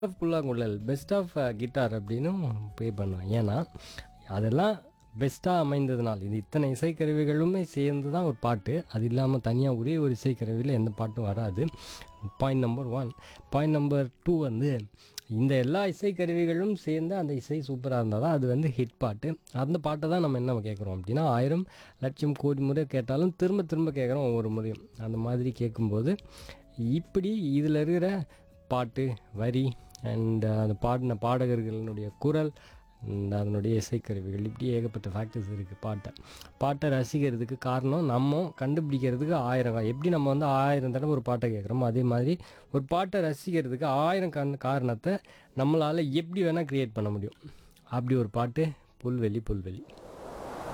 of புல்லாங்குழல் best of guitar அப்படின்னு play பண்ணுவேன் ஏன்னா அதெல்லாம் பெஸ்ட்டாக அமைந்ததுனால் இது இத்தனை இசைக்கருவிகளுமே சேர்ந்து தான் ஒரு பாட்டு அது இல்லாமல் தனியாக ஒரே ஒரு இசைக்கருவியில் எந்த பாட்டும் வராது point number one point number two வந்து இந்த எல்லா இசைக்கருவிகளும் சேர்ந்து அந்த இசை சூப்பராக இருந்தால் தான் அது வந்து ஹிட் பாட்டு அந்த பாட்டை தான் நம்ம என்ன கேட்குறோம் அப்படின்னா ஆயிரம் லட்சம் கோடி முறை கேட்டாலும் திரும்ப திரும்ப கேட்குறோம் ஒவ்வொரு முறையும் அந்த மாதிரி கேட்கும்போது இப்படி இதில் இருக்கிற பாட்டு வரி அண்ட் அந்த பாடின பாடகர்களுடைய குரல் and அதனுடைய இசைக்கருவிகள் இப்படி ஏகப்பட்ட ஃபேக்டர்ஸ் இருக்குது பாட்டை பாட்டை ரசிக்கிறதுக்கு காரணம் நம்ம கண்டுபிடிக்கிறதுக்கு ஆயிரம் கா- எப்படி நம்ம வந்து ஆயிரம் தடவை ஒரு பாட்டை கேட்குறோமோ அதே மாதிரி ஒரு பாட்டை ரசிக்கிறதுக்கு ஆயிரம் கண் காரணத்தை நம்மளால் எப்படி வேணால் க்ரியேட் பண்ண முடியும் அப்படி ஒரு பாட்டு புல்வெளி புல்வெளி